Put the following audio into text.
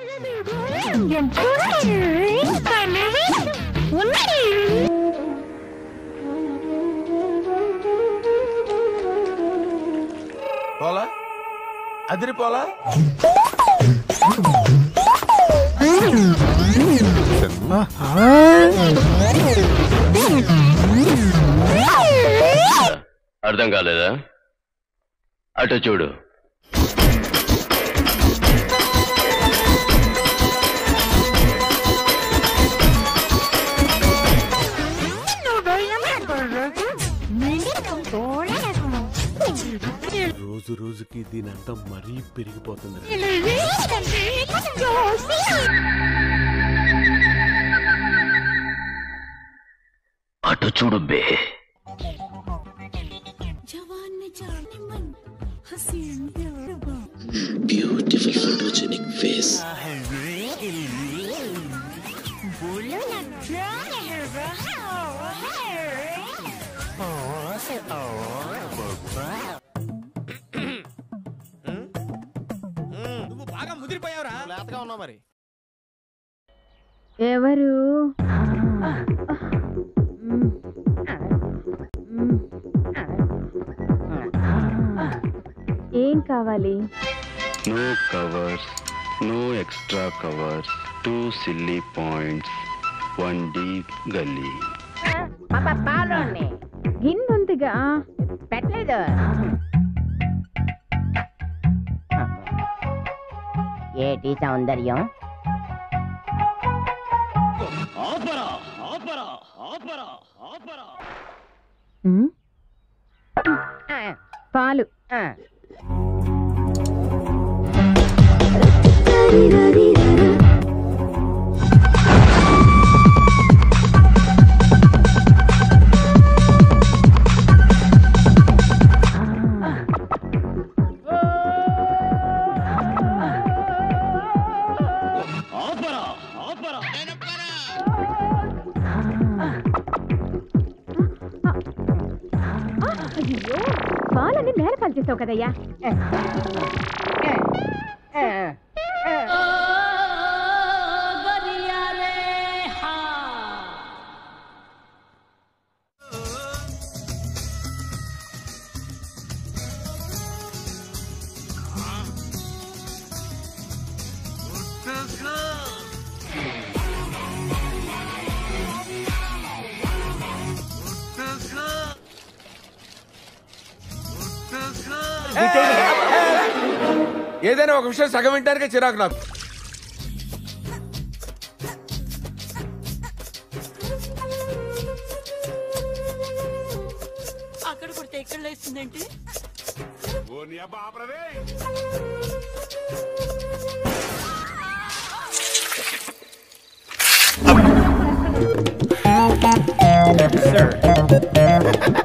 పోలా అదిరిపోలా అర్థం కాలేదా అటు చూడు రోజు రోజుకి దీని అంతా మరీ పెరిగిపోతుంది అటు చూడు బే బ్యూటిఫుల్ ఫోటోజెనిక్ ఫేస్ నువ్వు బాగా ముదిరిపోయావురా లేతగా ఉన్నావు మరి ఎవరు ఏం కావాలి no covers no extra covers two silly points one deep gully గిన్నుందిగా పెట్టలేదు ఏటి సౌందర్యం ఉమ్, పాలు అయ్యో పాలని నేల పాలు చేసావు కదయ్యా ఏదైనా ఒక విషయం సగం వింటానికే చిరాకు నాకు అక్కడ కొడితే ఇక్కడ లేస్తుందేంటి Sir.